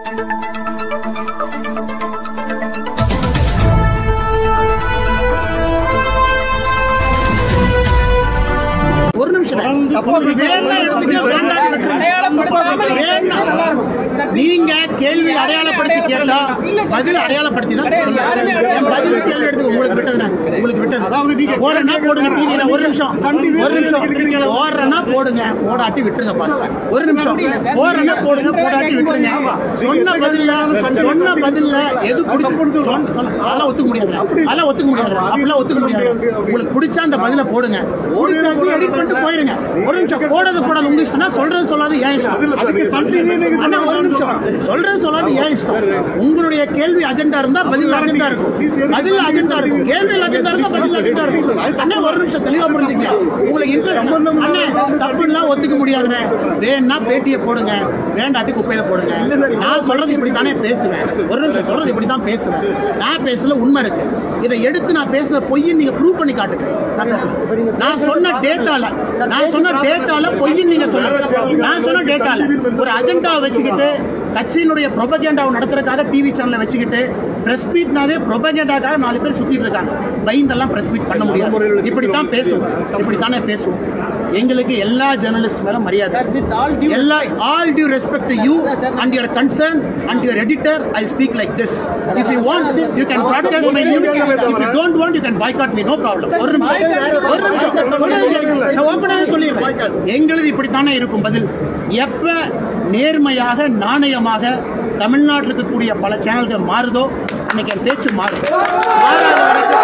ஒரு நிமிஷம் உங்களுக்கு வேணும்னா எடுத்துக்க, வேண்டாம்னு விட்டுருங்க. வேண்டாம். நீங்க கேள்வி அடையாளப்படுத்தி கேட்டா பதில் அடையாளப்படுத்தி தான் சொல்லணும். என் பதில் கேள்வி எடுத்து உங்களுக்கு விட்டது நான். உங்களுக்கு விட்டது போறேன்னா போடுங்க டிவியில ஒரு நிமிஷம் ஒரு நிமிஷம் போடுறேன்னா போடுங்க போடாட்டி விட்டுருங்க பாஸ் ஒரு நிமிஷம் போறேன்னா போடுங்க போடாட்டி விட்டுருங்க சொன்ன பதில்ல சொன்ன பதில்ல எது பிடிச்சு சொன்ன- சொன்ன- அதெல்லாம் ஒத்துக்க முடியாது அதெல்லாம் ஒத்துக்க முடியாது அப்படிலாம் ஒத்துக்க முடியாது உங்களுக்கு பிடிச்சா அந்த பதில போடுங்க பிடிச்சாட்டி எடிட் பண்ணிட்டு போயிருங்க ஒரு நிமிஷம் போடுறது போடாது உங்க இஷ்டம்னா சொல்றது சொல்லாது ஏன் இஷ்டம் அண்ணா, ஒரு நிமிஷம் சொல்றது சொல்லாது ஏன் இஷ்டம் உங்களுடைய கேள்வி அஜெண்டா இருந்தா பதில் அஜெண்டா இருக்கும் பதில் அஜெண்டா இருக்கும் கேள்வி அஜெண்டா இருந்தா பதில் அஜெண்டா இருக்கும் அண்ணா ஒரு நிமிஷம் தெளிவா புரிஞ்சுக்க உங்களுக்கு இன்ட்ரெஸ்ட் அண்ணா தப்புலாம் ஒத்துக்க முடியாதுங்க வேணா பேட்டியை போடுங்க வேண்டாட்டி குப்பையில போடுங்க நான் சொல்றது இப்படித்தானே பேசுவேன் ஒரு நிமிஷம் சொல்றது இப்படித்தான் பேசுவேன் நான் பேசல உண்மை இருக்கு இதை எடுத்து நான் பேசுன பொய்ன்னு நீங்க ப்ரூவ் பண்ணி காட்டுங்க நான் பேசுறேன். நான் சொன்ன டேட்டால நான் சொன்ன டேட்டால பொய்ன்னு நீங்க சொல்லுங்க நான் சொன்ன டேட்டால ஒரு அஜெண்டா வச்சுக்கிட்டு கட்சியினுடைய ப்ரொபகேண்டாவை நடத்துறதுக்காக டிவி சேனலை வச்சுக்கிட்டு பிரஸ் மீட்னாவே ப்ரொபகேண்டாக்காக நாலு பேர் சுத்திட்டு இருக்காங்க பயந்தெல்லாம் பிரஸ் மீட் பண்ண முடியாது இப்படித்தான் பேசுவோம் இப்படித்தானே பேசுவோம் எங்களுக்கு எல்லா ஜேர்னலிஸ்ட் மேல மரியாதை எல்லா all due respect you and your concern and your editor I speak like this if you want you can broadcast my news if you don't want you can boycott me no problem ஒரு நிமிஷம் ஒரு நிமிஷம் சொல்றது கேளுங்க. நான் ஓப்பனாவே சொல்லிடுறேன் எங்களுது இப்படித்தானே இருக்கும் பதில் எப்ப நேர்மையாக நாணயமாக தமிழ்நாட்டில் இருக்கக்கூடிய பல சேனல்கள் மாறுதோ அன்னைக்கு என் பேச்சு மாறும் மாறாத வரைக்கும்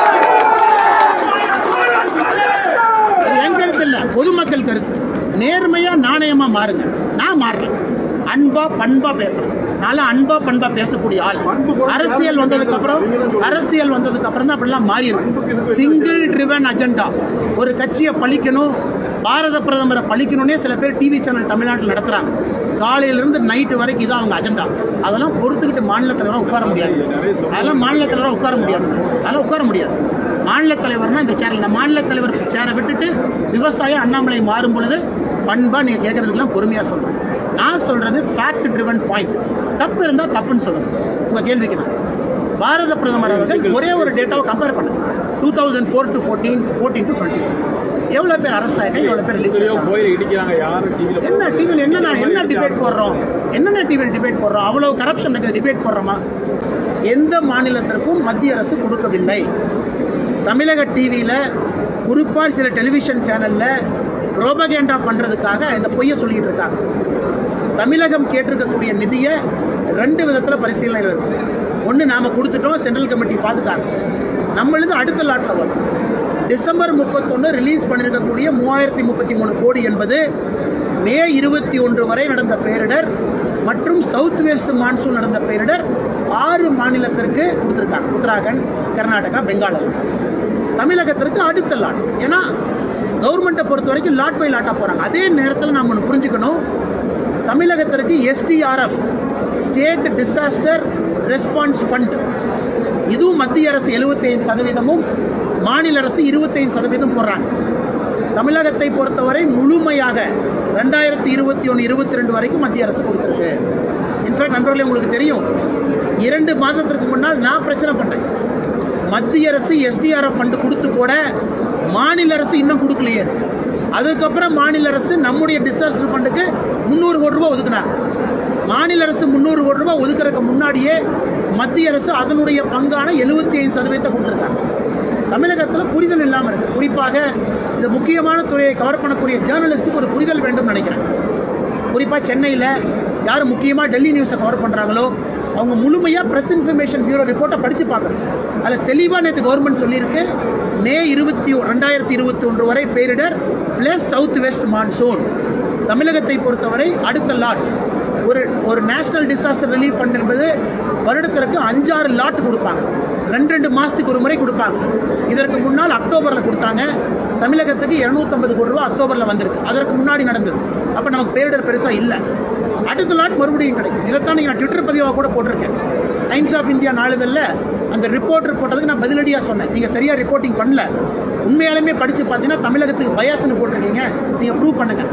அது என் கருத்து இல்ல பொதுமக்கள் கருத்து நேர்மையா நாணயமா மாறுங்க நான் மாறுறேன் அன்பா பண்பா பேசுறேன் நான் அன்பா பண்பா பேசக்கூடிய ஆள் அரசியல் வந்ததுக்கு அப்புறம் அரசியல் வந்ததுக்கு அப்புறம் தான் அப்படிலாம் மாறி இருக்கு சிங்கிள் ட்ரிவன் அஜெண்டா ஒரு கட்சியை பழிக்கணும் பாரத பிரதமரை பழிக்கணும்னே சில பேர் டிவி சேனல் தமிழ்நாட்டில் நடத்துறாங்க காலையில இருந்து நைட்டு வரைக்கும் இதான் அவங்க அஜெண்டா அதெல்லாம் பொறுத்துக்கிட்டு மாநில தலைவராக உட்கார முடியாது அதெல்லாம் மாநில தலைவராக உட்கார முடியாது அதெல்லாம் உட்கார முடியாது மாநில தலைவர்னா இந்த சேனல் இந்த மாநில தலைவர் சேரை விட்டுட்டு விவசாய அண்ணாமலை மாறும் பொழுது பண்பா நீங்க கேட்கறதுக்கெல்லாம் பொறுமையா சொல்றேன் நான் சொல்றது ஃபேக்ட் ட்ரிவன் பாயிண்ட் தப்பு இருந்தா தப்புன்னு சொல்லுங்க உங்க கேள்விக்கு நான் பாரத பிரதமர் அவர்கள் ஒரே ஒரு டேட்டாவை கம்பேர் பண்ணுங்க two thousand four to fourteen fourteen to twenty எவ்வளவு பேர் அரெஸ்ட் ஆயிருக்காங்க எவ்வளவு பேர் ரிலீஸ் கோயில் இடிக்கிறாங்க யாரும் டிவியில என்ன டிவியில் என்ன என்ன டிபேட் போடுறோம் என்னென்ன டிவியில் டிபேட் போடுறோம் அவ்வளவு கரப்ஷன் இருக்குது டிபேட் போடுறோமா எந்த மாநிலத்திற்கும் மத்திய அரசு கொடுக்கவில்லை தமிழக டிவியில் குறிப்பாக சில டெலிவிஷன் சேனலில் ப்ரோபகேண்டா பண்ணுறதுக்காக இந்த பொய்யை சொல்லிட்டு இருக்காங்க தமிழகம் கேட்டிருக்கக்கூடிய நிதியை ரெண்டு விதத்தில் பரிசீலனை இருக்கு ஒன்று நாம் கொடுத்துட்டோம் சென்ட்ரல் கமிட்டி பார்த்துட்டாங்க நம்மளது அடுத்த லாட்டில் வரும் டிசம்பர் முப்பத்தொன்று ரிலீஸ் பண்ணியிருக்கக்கூடிய மூவாயிரத்தி முப்பத்தி மூணு கோடி என்பது மே இருபத்தி ஒன்று வரை நடந்த பேரிடர் மற்றும் சவுத் வெஸ்ட் மான்சூன் நடந்த பேரிடர் ஆறு மாநிலத்திற்கு கொடுத்துருக்காங்க உத்தராகண்ட் கர்நாடகா பெங்கால் தமிழகத்திற்கு அடுத்த லாட் ஏன்னா கவர்மெண்ட்டை பொறுத்த வரைக்கும் லாட் பை லாட்டாக போகிறாங்க அதே நேரத்தில் நாம் ஒன்று புரிஞ்சுக்கணும் தமிழகத்திற்கு SDRF state disaster response fund இதுவும் மத்திய அரசு 75% சதவீதமும் மாநில அரசு 25% சதவீதம் போடுறாங்க தமிழகத்தை பொறுத்தவரை முழுமையாக ரெண்டாயிரத்தி இருபத்தி ஒன்று இருபத்தி ரெண்டு வரைக்கும் மத்திய அரசு கொடுத்துருக்கு இன்ஃபேக்ட் நண்பர்களே உங்களுக்கு தெரியும் இரண்டு மாதத்திற்கு முன்னால் நான் பிரச்சனை பண்ணேன் மத்திய அரசு எஸ்டிஆர்எஃப் ஃபண்டு கொடுத்து கூட மாநில அரசு இன்னும் கொடுக்கலையே அதுக்கப்புறம் மாநில அரசு நம்முடைய டிசாஸ்டர் ஃபண்டுக்கு முந்நூறு கோடி ரூபாய் ஒதுக்குனாங்க மாநில அரசு முந்நூறு கோடி ரூபாய் ஒதுக்குறதுக்கு முன்னாடியே மத்திய அரசு அதனுடைய பங்கான எழுபத்தி ஐந்து சதவீதத்தை கொடுத்துருக்காங்க தமிழகத்தில் புரிதல் இல்லாமல் இருக்கு குறிப்பாக இந்த முக்கியமான துறையை கவர் பண்ணக்கூடிய ஜேர்னலிஸ்ட்டுக்கு ஒரு புரிதல் வேண்டும் நினைக்கிறேன் குறிப்பாக சென்னையில் யார் முக்கியமாக டெல்லி நியூஸை கவர் பண்ணுறாங்களோ அவங்க முழுமையாக ப்ரெஸ் இன்ஃபர்மேஷன் பியூரோ ரிப்போர்ட்டை படித்து பார்க்கணும் அதில் தெளிவாக நேற்று கவர்மெண்ட் சொல்லியிருக்கு மே இருபத்தி ரெண்டாயிரத்தி இருபத்தி ஒன்று வரை பேரிடர் ப்ளஸ் சவுத் வெஸ்ட் மான்சூன் தமிழகத்தை பொறுத்தவரை அடுத்த லாட் ஒரு ஒரு நேஷனல் டிசாஸ்டர் ரிலீஃப் ஃபண்ட் என்பது வருடத்திற்கு அஞ்சாறு லாட் கொடுப்பாங்க ரெண்டு ரெண்டு மாதத்துக்கு ஒரு முறை கொடுப்பாங்க இதற்கு முன்னால் அக்டோபரில் கொடுத்தாங்க தமிழகத்துக்கு இரநூத்தம்பது கோடி ரூபா அக்டோபரில் வந்திருக்கு அதற்கு முன்னாடி நடந்தது அப்போ நமக்கு பேரிடர் பெருசாக இல்லை அடுத்த லாட் மறுபடியும் கிடைக்கும் இதைத்தான் நீங்கள் நான் ட்விட்டர் பதிவாக கூட போட்டிருக்கேன் டைம்ஸ் ஆஃப் இந்தியா நாளிதழில் அந்த ரிப்போர்ட் போட்டதுக்கு நான் பதிலடியாக சொன்னேன் நீங்கள் சரியாக ரிப்போர்ட்டிங் பண்ணல உண்மையாலுமே படித்து பார்த்தீங்கன்னா தமிழகத்துக்கு பயாஸ்னு போட்டிருக்கீங்க நீங்கள் ப்ரூவ் பண்ணுங்க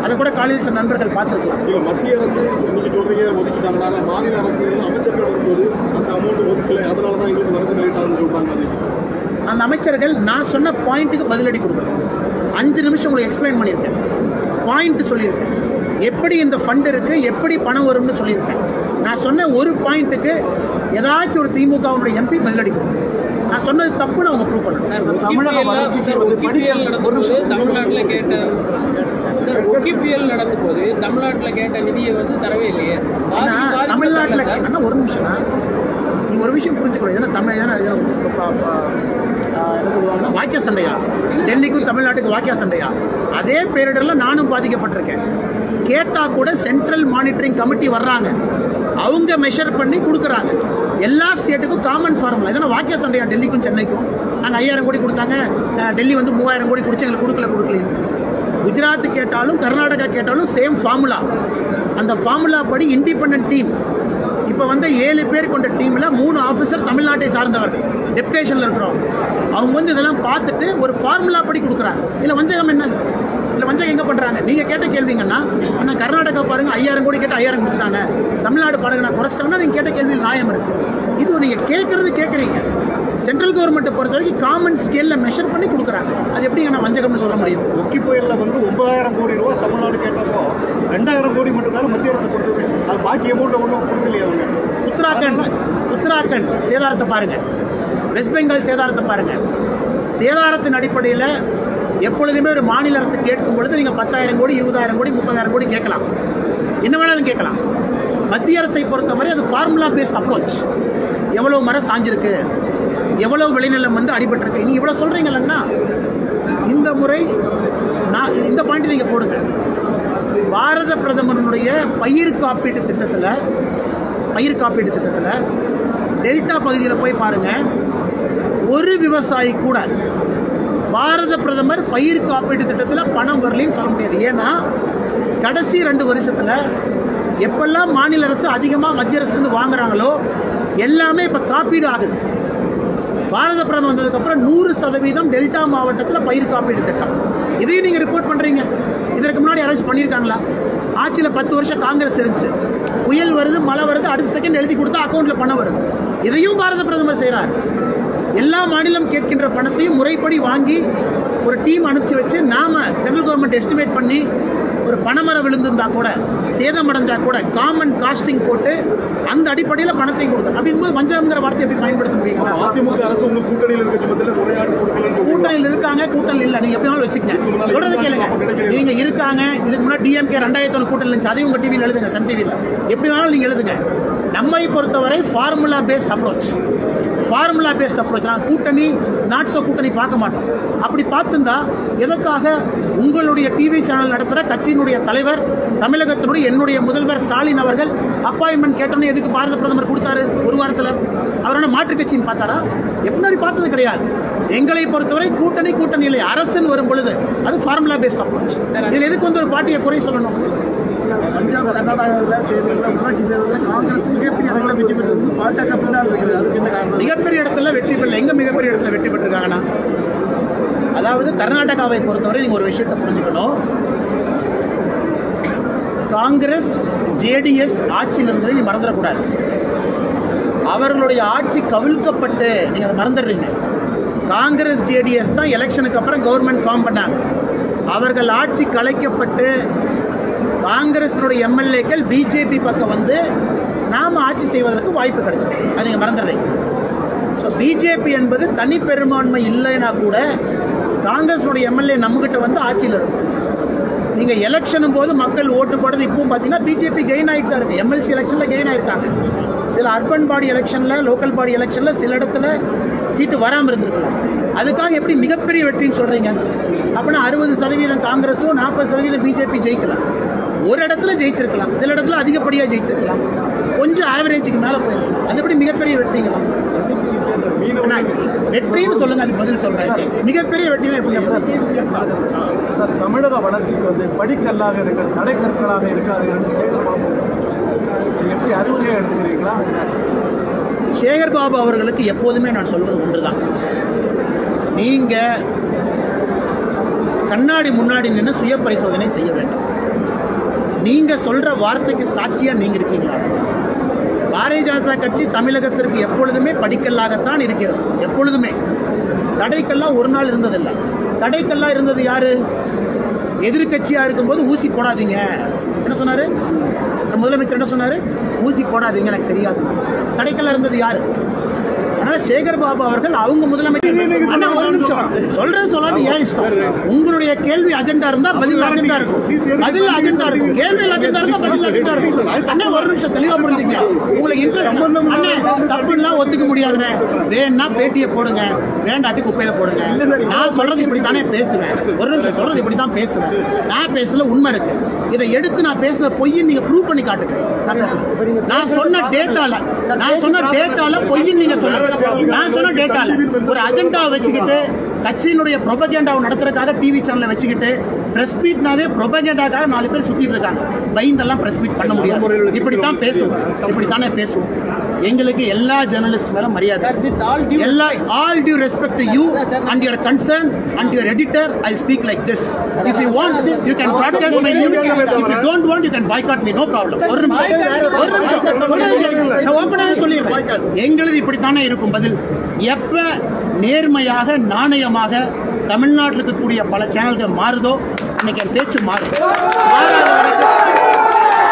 அதை கூட காலையில் சில நண்பர்கள் பார்த்துருக்கலாம் இல்ல மத்திய அரசு நீங்க சொல்றீங்க ஒதுக்கிட்டாங்களா ஆனா மாநில அரசு அமைச்சர்கள் வரும்போது அந்த அமௌண்ட் ஒதுக்கல அதனால தான் எங்களுக்கு வரது லேட் ஆகுதுன்னு சொல்றாங்க அது அந்த அமைச்சர்கள் நான் சொன்ன பாயிண்ட்டுக்கு பதிலடி கொடுக்கணும் அஞ்சு நிமிஷம் உங்களுக்கு எக்ஸ்பிளைன் பண்ணியிருக்கேன் பாயிண்ட் சொல்லியிருக்கேன் எப்படி இந்த ஃபண்ட் இருக்கு எப்படி பணம் வரும்னு சொல்லியிருக்கேன் நான் சொன்ன ஒரு பாயிண்ட்டுக்கு ஏதாச்சும் ஒரு திமுகவுடைய எம்பி பதிலடி கொடுக்கணும் நான் சொன்னது தப்புன்னு அவங்க ப்ரூவ் பண்ணணும் சார் தமிழக ஒக்கிபிஎல் வளர்ச்சிக்கு சார் வந்து ஒக்கிபிஎல் படிக்க- நடக்கும்போது தமிழ்நாட்டில் கேட்ட சார் ஒக்கிபிஎல் நடக்கும்போது தமிழ்நாட்டில் கேட்ட நிதியை வந்து தரவே இல்லையே பாதி ஏன்னா பாதி தமிழ்நாட்டில் தரல சார். அண்ணா ஒரு நிமிஷம்னா நீங்க ஒரு விஷயம் புரிஞ்சுக்கணும் ஏன்னா தமிழ் ஏன்னா இது ப- ப- ப- ஆ, என்ன சொல்லுவாங்கன்னா, வாக்கிய சண்டையா டெல்லிக்கும் தமிழ்நாட்டுக்கு வாக்கிய சண்டையா அதே பேரிடர்ல நானும் பாதிக்கப்பட்டிருக்கேன் கேட்டா கூட சென்ட்ரல் மானிட்டரிங் கமிட்டி வர்றாங்க அவங்க மெஷர் பண்ணி கொடுக்குறாங்க எல்லா ஸ்டேட்டுக்கும் காமன் ஃபார்முலா இதெல்லாம் வாக்கிய சண்டையா டெல்லிக்கும் சென்னைக்கும் நாங்கள் ஐயாயிரம் கோடி கொடுத்தாங்க அஹ், டெல்லி வந்து மூவாயிரம் கோடி கொடுத்து எங்களுக்கு கொடுக்கல கொடுக்கல குஜராத் கேட்டாலும் கர்நாடகா கேட்டாலும் சேம் ஃபார்முலா அந்த ஃபார்முலா படி இண்டிபெண்டன்ட் டீம் இப்போ வந்து ஏழு பேர் கொண்ட டீமில் மூணு ஆஃபீஸர் தமிழ்நாட்டை சார்ந்தவர்கள் டெப்டேஷனில் இருக்கிறோம் அவங்க வந்து இதெல்லாம் பார்த்துட்டு ஒரு ஃபார்முலா படி கொடுக்குறாங்க இல்லை வஞ்சகம் என்ன இல்லை வஞ்சகம் எங்கே பண்ணுறாங்க நீங்கள் கேட்ட கேள்விங்கன்னா ஆனால் கர்நாடகா பாருங்க ஐயாயிரம் கோடி கேட்டு ஐயாயிரம் கொடுத்துட்டாங்க தமிழ்நாடு பாருங்க நான் குறைச்சிட்டாங்கன்னா நீங்கள் கேட்ட கேள்வியில் நியாயம் இருக்குது இது நீங்கள் கேட்குறது கேட்குறீங்க சென்ட்ரல் கவர்மெண்ட்டை பொறுத்த வரைக்கும் காமன் ஸ்கேலில் மெஷர் பண்ணி கொடுக்குறாங்க அது எப்படிங்க நான் வஞ்சகம்னு சொல்ல முடியும் ஒக்கி புயல்ல வந்து ஒன்பதாயிரம் கோடி ரூபாய் தமிழ்நாடு கேட்டப்போ ரெண்டாயிரம் கோடி மட்டும் தான் மத்திய அரசு கொடுத்தது அது பாக்கி அமௌண்ட் ஒன்றும் கொடுக்கலையே அவங்க உத்தராகண்ட் உத்தராகண்ட் சேதாரத்தை பாருங்க வெஸ்ட் பெங்கால் சேதாரத்தை பாருங்க சேதாரத்தின் அடிப்படையில் எப்பொழுதுமே ஒரு மாநில அரசு கேட்கும் பொழுது நீங்கள் பத்தாயிரம் கோடி இருபதாயிரம் கோடி முப்பதாயிரம் கோடி கேட்கலாம் என்ன வேணாலும் கேட்கலாம் மத்திய அரசை பொறுத்தவரை அது ஃபார்முலா பேஸ்ட் அப்ரோச் எவ்வளவு மரம் சாஞ்சிருக்கு எவ்வளவு விளைநிலம் வந்து அடிபட்டிருக்கு நீ இவ்வளோ சொல்கிறீங்களா இந்த முறை நான் இந்த பாயிண்ட் நீங்கள் போடுங்க பாரத பிரதமருடைய பயிர் காப்பீட்டு திட்டத்தில் பயிர் காப்பீட்டு திட்டத்தில் டெல்டா பகுதியில் போய் பாருங்க ஒரு விவசாயி கூட பாரத பிரதமர் பயிர் காப்பீட்டு திட்டத்தில் பணம் வரலைன்னு சொல்ல முடியாது ஏன்னா கடைசி ரெண்டு வருஷத்தில் எப்பெல்லாம் மாநில அரசு அதிகமாக மத்திய அரசு வந்து வாங்குறாங்களோ எல்லாமே இப்போ காப்பீடு ஆகுது பாரத பிரதமர் வந்ததுக்கப்புறம் நூறு சதவீதம் டெல்டா மாவட்டத்தில் பயிர் காப்பீடு திட்டம் இதையும் நீங்கள் ரிப்போர்ட் பண்ணுறீங்க இதற்கு முன்னாடி யாராச்சும் பண்ணியிருக்காங்களா ஆட்சியில் பத்து வருஷம் காங்கிரஸ் இருந்துச்சு புயல் வருது மழை வருது அடுத்த செகண்ட் எழுதி கொடுத்தா அக்கௌண்ட்டில் பணம் வருது இதையும் பாரத பிரதமர் செய்கிறார் எல்லா மாநிலம் கேட்கின்ற பணத்தையும் முறைப்படி வாங்கி ஒரு டீம் அனுப்பிச்சு வச்சு நாம சென்ட்ரல் கவர்மெண்ட் எஸ்டிமேட் பண்ணி ஒரு பணமரம் விழுந்திருந்தா கூட சேதமடைஞ்சா கூட காமன் காஸ்டிங் போட்டு அந்த அடிப்படையில் பணத்தையும் கொடுத்தோம் அப்படிங்கும்போது வஞ்சகம்ங்கிற வார்த்தை எப்படி பயன்படுத்த முடியுங்களா அதிமுக அரசு உங்க கூட்டணியில் இருக்க பட்சத்தில் உரையாடு கொடுக்கலன்னு சொல்றீங்க. கூட்டணியில் இருக்காங்க கூட்டணி இல்ல நீங்க எப்படி வேணாலும் வச்சுக்கங்க சொல்றதை கேளுங்க நீங்க இருக்காங்க இதுக்கு முன்னாடி டிஎம்கே ரெண்டாயிரத்தி ஒன்று கூட்டணி இருந்துச்சு அதையும் உங்க டிவியில் எழுதுங்க சன் டிவியில் எப்படி வேணாலும் நீங்க எழுதுங்க நம்மை பொறுத்தவரை formula based approach formula based approach நான் கூட்டணி நாட்ஸோ கூட்டணி பார்க்க மாட்டோம் அப்படி பார்த்துருந்தா எதற்காக உங்களுடைய டிவி சேனல் நடத்துகிற கட்சியினுடைய தலைவர் தமிழகத்தினுடைய என்னுடைய முதல்வர் ஸ்டாலின் அவர்கள் அப்பாயின்மெண்ட் கேட்டோன்னே எதுக்கு பாரத பிரதமர் கொடுத்தாரு ஒரு வாரத்தில் அவரான மாற்றுக் கட்சின்னு பார்த்தாரா எப்படி பார்த்தது கிடையாது எங்களை பொறுத்தவரை கூட்டணி கூட்டணி இல்லை அரசுன்னு வரும் பொழுது அது ஃபார்முலா பேஸ்ட் அப்ரோச் இதில் எதுக்கு வந்து ஒரு பார்ட்டியை குறை சொல்லணும் பஞ்சாப் கர்நாடகாவில் தேர்தலில் உள்ளாட்சி தேர்தலில் காங்கிரஸ் மிகப்பெரிய அளவில் வெற்றி பெற்றது பாஜக பின்னால் இருக்குது அதுக்கு என்ன காரணம் மிகப்பெரிய இடத்துல வெற்றி பெறல எங்க மிகப்பெரிய இடத்துல வெற்றி பெற்றிருக்காங்கன்னா அதாவது கர்நாடகாவை பொறுத்தவரை நீங்க ஒரு விஷயத்தை புரிஞ்சுக்கணும் காங்கிரஸ் ஜேடிஎஸ் ஆட்சியில் இருந்ததை நீ மறந்துடக்கூடாது அவர்களுடைய ஆட்சி கவிழ்க்கப்பட்டு நீங்க அதை மறந்துடுறீங்க காங்கிரஸ் ஜேடிஎஸ் தான் எலெக்ஷனுக்கு அப்புறம் கவர்மெண்ட் ஃபார்ம் பண்ணாங்க அவர்கள் ஆட்சி கலைக்கப்பட்டு காங்கிரஸினுடைய எம்எல்ஏக்கள் பிஜேபி பக்கம் வந்து நாம ஆட்சி செய்வதற்கு வாய்ப்பு கிடைச்சது அது நீங்க மறந்துடுறீங்க ஸோ பிஜேபி என்பது தனி பெரும்பான்மை இல்லைன்னா கூட காங்கிரஸோட எம்எல்ஏ நம்மகிட்ட வந்து ஆட்சியில் இருக்கும் நீங்கள் எலெக்ஷனும் போது மக்கள் ஓட்டு போடுறது இப்பவும் பார்த்தீங்கன்னா பிஜேபி கெயின் ஆகிட்டு தான் இருக்கு எம்எல்சி எலெக்ஷனில் கெயின் ஆயிருக்காங்க சில அர்பன் பாடி எலெக்ஷனில் லோக்கல் பாடி எலெக்ஷனில் சில இடத்துல சீட்டு வராமல் இருந்திருக்கலாம் அதுக்காக எப்படி மிகப்பெரிய வெற்றின்னு சொல்கிறீங்க அப்படின்னா அறுபது சதவீதம் காங்கிரஸும் நாற்பது சதவீதம் பிஜேபி ஜெயிக்கலாம் ஒரு இடத்துல ஜெயிச்சிருக்கலாம் சில இடத்துல அதிகப்படியாக ஜெயிச்சிருக்கலாம் கொஞ்சம் ஆவரேஜுக்கு மேலே போயிருக்கும் அது எப்படி மிகப்பெரிய வெற்றிங்களா ஆனா, வெற்றின்னு சொல்லுங்க அதுக்கு பதில் சொல்றேன் மிகப்பெரிய வெற்றினா எப்படி சார் தமிழக வளர்ச்சிக்கு வந்து படிக்கல்லாக இருக்க தடைக்கற்களாக இருக்காதுன்னு சேகர்பாபு இது எப்படி அறிவுரையாக எடுத்துக்கிறீங்களா சேகர் பாபு அவர்களுக்கு எப்போதுமே நான் சொல்வது ஒன்றுதான் நீங்க கண்ணாடி முன்னாடி நின்று சுய பரிசோதனை செய்ய வேண்டும் நீங்க சொல்ற வார்த்தைக்கு சாட்சியா நீங்க இருக்கீங்களா பாரதிய ஜனதா கட்சி தமிழகத்திற்கு எப்பொழுதுமே படிக்கல்லாகத்தான் இருக்கிறது எப்பொழுதுமே தடைக்கல்லாம் ஒரு நாள் இருந்ததில்லை தடைக்கல்லாம் இருந்தது யாரு எதிர்க்கட்சியா இருக்கும்போது ஊசி போடாதீங்க என்ன சொன்னாரு முதலமைச்சர் என்ன சொன்னாரு ஊசி போடாதீங்க எனக்கு தெரியாது தடைக்கல்லாம் இருந்தது யாரு அதனால சேகர் பாபு அவர்கள் அவங்க முதலமைச்சர் அண்ணா, ஒரு நிமிஷம் சொல்றது சொல்லாது ஏன் இஷ்டம் உங்களுடைய கேள்வி அஜெண்டா இருந்தா பதில் அஜெண்டா இருக்கும் பதில் அஜெண்டா இருக்கும் கேள்வியில் அஜெண்டா இருந்தா பதில் அஜெண்டா இருக்கும் அண்ணா ஒரு நிமிஷம் தெளிவா புரிஞ்சுங்க உங்களுக்கு இன்ட்ரெஸ்ட் அண்ணா தப்புலாம் ஒத்துக்க முடியாதுங்க வேணா பேட்டியை போடுங்க வேண்டாட்டி குப்பையில போடுங்க நான் சொல்றது இப்படித்தானே பேசுவேன் ஒரு நிமிஷம் சொல்றது இப்படித்தான் பேசுவேன் நான் பேசல உண்மை இருக்கு இதை எடுத்து நான் பேசுன பொய்ன்னு நீங்க ப்ரூவ் பண்ணி காட்டுங்க நான் பேசுறேன். நான் சொன்ன டேட்டால நான் சொன்ன டேட்டால பொய்ன்னு நீங்க சொல்லுங்க நான் சொன்ன டேட்டால ஒரு அஜெண்டா வச்சுக்கிட்டு கட்சியினுடைய ப்ரொபகேண்டாவை நடத்துறதுக்காக டிவி சேனலை வச்சுக்கிட்டு பிரஸ் மீட்னாவே ப்ரொபகேண்டாக்காக நாலு பேர் சுத்திட்டு இருக்காங்க பயந்தெல்லாம் பிரஸ் மீட் பண்ண முடியாது இப்படித்தான் பேசுவோம் இப்படித்தானே பேசுவோம் எங்களுக்கு எல்லா ஜேர்னலிஸ்ட் மேல மரியாதை சார் வித் ஆல் டியூ எல்லா all due respect to you and your concern and your editor I speak like this if you want you can broadcast my news if you don't want you can boycott me no problem ஒரு நிமிஷம் ஒரு நிமிஷம் சொல்றது கேளுங்க. நான் ஓப்பனாகவே சொல்லிடுறேன் எங்களுது இப்படித்தானே இருக்கும் பதில் எப்ப நேர்மையாக நாணயமாக தமிழ்நாட்டில் இருக்கக்கூடிய பல சேனல்கள் மாறுதோ இன்னைக்கு என் பேச்சு மாறும் மாறாத வரைக்கும்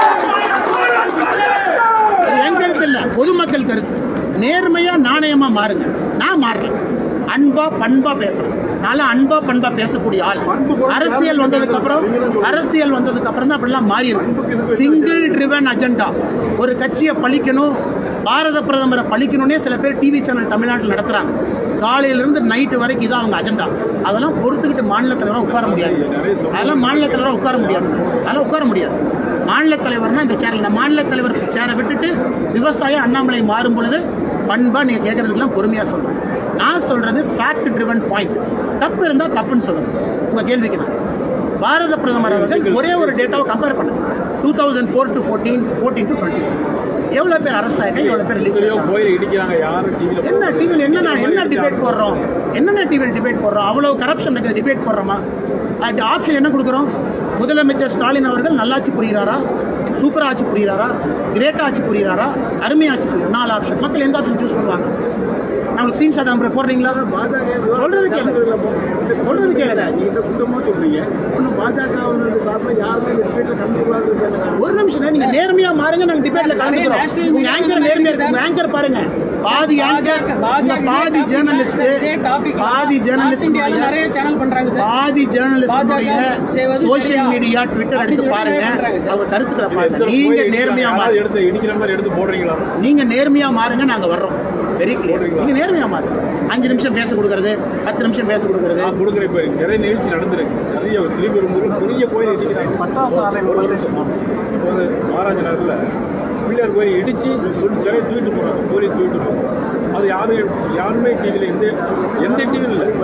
அது என் கருத்து இல்ல பொதுமக்கள் கருத்து நேர்மையா நாணயமா மாறுங்க நான் மாறுறேன் அன்பா பண்பா பேசுறேன் நான் அன்பா பண்பா பேசக்கூடிய ஆள் அரசியல் வந்ததுக்கு அப்புறம் அரசியல் வந்ததுக்கு அப்புறம் தான் அப்படிலாம் மாறி இருக்கு சிங்கிள் ட்ரிவன் அஜெண்டா ஒரு கட்சியை பழிக்கணும் பாரத பிரதமரை பழிக்கணும்னே சில பேர் டிவி சேனல் தமிழ்நாட்டில் நடத்துறாங்க காலையில இருந்து நைட்டு வரைக்கும் இதான் அவங்க அஜெண்டா அதெல்லாம் பொறுத்துக்கிட்டு மாநில தலைவராக உட்கார முடியாது அதெல்லாம் மாநில தலைவராக உட்கார முடியாது அதெல்லாம் உட்கார முடியாது மாநில தலைவர்னா இந்த சேனல் இந்த மாநில தலைவர் சேரை விட்டுட்டு விவசாய அண்ணாமலை மாறும் பொழுது பண்பா நீங்க கேட்கறதுக்கெல்லாம் பொறுமையா சொல்றேன் நான் சொல்றது ஃபேக்ட் ட்ரிவன் பாயிண்ட் தப்பு இருந்தா தப்புன்னு சொல்லுங்க உங்க கேள்விக்கு நான் பாரத பிரதமர் அவர்கள் ஒரே ஒரு டேட்டாவை கம்பேர் பண்ணுங்க two thousand four to fourteen fourteen to twenty எவ்வளவு பேர் அரெஸ்ட் ஆயிருக்காங்க எவ்வளவு பேர் ரிலீஸ் கோயில் இடிக்கிறாங்க யாரும் டிவியில என்ன டிவியில் என்ன என்ன டிபேட் போடுறோம் என்னென்ன டிவியில் டிபேட் போடுறோம் அவ்வளவு கரப்ஷன் இருக்குது டிபேட் போடுறோமா அது ஆப்ஷன் என்ன கொடுக்குறோம் முதலமைச்சர் ஸ்டாலின் அவர்கள் நல்லாட்சி புரிகிறாரா சூப்பர் ஆட்சி புரிகிறாரா கிரேட் ஆட்சி புரிகிறாரா அருமை ஆட்சி புரியுறா நாலு ஆப்ஷன் மக்கள் எந்த ஆப்ஷன் சூஸ் பண்ணுவாங்க நம்மளுக்கு சீன் ஷாட் நம்பர் போடுறீங்களா சொல்றது கேளுங்க சொல்றது கேளுங்க நீ இந்த குற்றமா சொல்றீங்க ஒன்னும் பாஜக சார்பில் யாருமே இந்த டிபேட்ல கண்டுக்கூடாது ஒரு நிமிஷம் நீங்க நேர்மையா மாறுங்க நாங்க டிபேட்ல கலந்துக்கிறோம் உங்க ஆங்கர் நேர்மையா இருக்கு உங்க ஆங்கர் பாருங்க பாதி ஆங்கர் உங்க பாதி ஜேர்னலிஸ்ட் பாதி ஜேர்னலிஸ்ட் நிறைய சேனல் பண்றாங்க சார் பாதி ஜேர்னலிஸ்டுடைய செய்வது சோசியல் சரியா? மீடியா ட்விட்டர் எடுத்து அப்படி பாருங்க நிறைய பண்றாங்க சார். அவங்க கருத்துக்களை பாருங்க நீங்க நேர்மையா மாறுங்க எடுத்து இடிக்கிற மாதிரி எடுத்து போடுறீங்களா நீங்க நேர்மையா மாறுங்க நாங்க வர்றோம் வெரி கிளியர் நீங்க நேர்மையா மாறுங்க அஞ்சு நிமிஷம் பேச கொடுக்கறது பத்து நிமிஷம் பேச கொடுக்கறது நான் கொடுக்குறேன் இப்போ நிறைய நிகழ்ச்சி நடந்திருக்கு நிறைய திருப்பி பெரிய கோயில் இடிக்கிறாங்க பட்டாசு ஆலை ஒரு நிமிஷம். இப்போ வந்து மகாராஜ நகரில் பிள்ளையார் கோயில் இடிச்சு ஒரு சிலையை தூக்கிட்டு போறாங்க கோயிலை தூக்கிட்டு போறாங்க அது யாரும் யாருமே டிவியில் எந்த எந்த டிவியில் இல்லை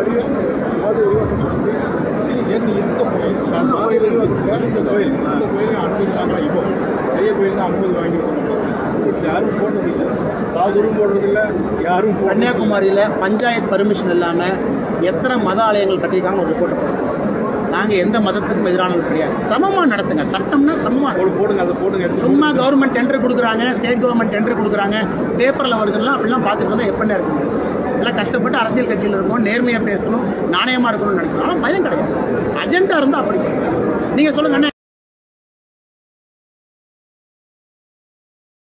எந்த எந்த கோயில் அந்த கோயில் இந்த கோயில் இந்த கோயில் ஐம்பது வாங்கலாம் இப்போ பெரிய கோயில் தான் ஐம்பது வாங்கியிருக்கோம் யாரும் போடுறது இல்லை சாதுரும் போடுறது இல்லை யாரும் போடுறது இல்ல. கன்னியாகுமரியில பஞ்சாயத்து பர்மிஷன் இல்லாம எத்தனை மத ஆலயங்கள் கட்டியிருக்காங்க ஒரு ரிப்போர்ட் நாங்க எந்த மதத்துக்கும் எதிரானது கிடையாது சமமா நடத்துங்க சட்டம்னா சமமா போடு போடுங்க அதை போடுங்க எடுத்து சும்மா கவர்மெண்ட் டெண்டர் கொடுக்குறாங்க ஸ்டேட் கவர்மெண்ட் டெண்டர் கொடுக்குறாங்க பேப்பரில் வருதுலாம் அப்படிலாம் பார்த்துட்டு வந்தால் எப்படின்னு இருக்கு எல்லாம் கஷ்டப்பட்டு அரசியல் கட்சியில் இருக்கணும் நேர்மையாக பேசணும் நாணயமாக இருக்கணும்னு நினைக்கணும் ஆனால் பயம் கிடையாது அஜெண்டா இருந்தால் அப்படி நீங்கள் சொல்லுங்க அண்ணே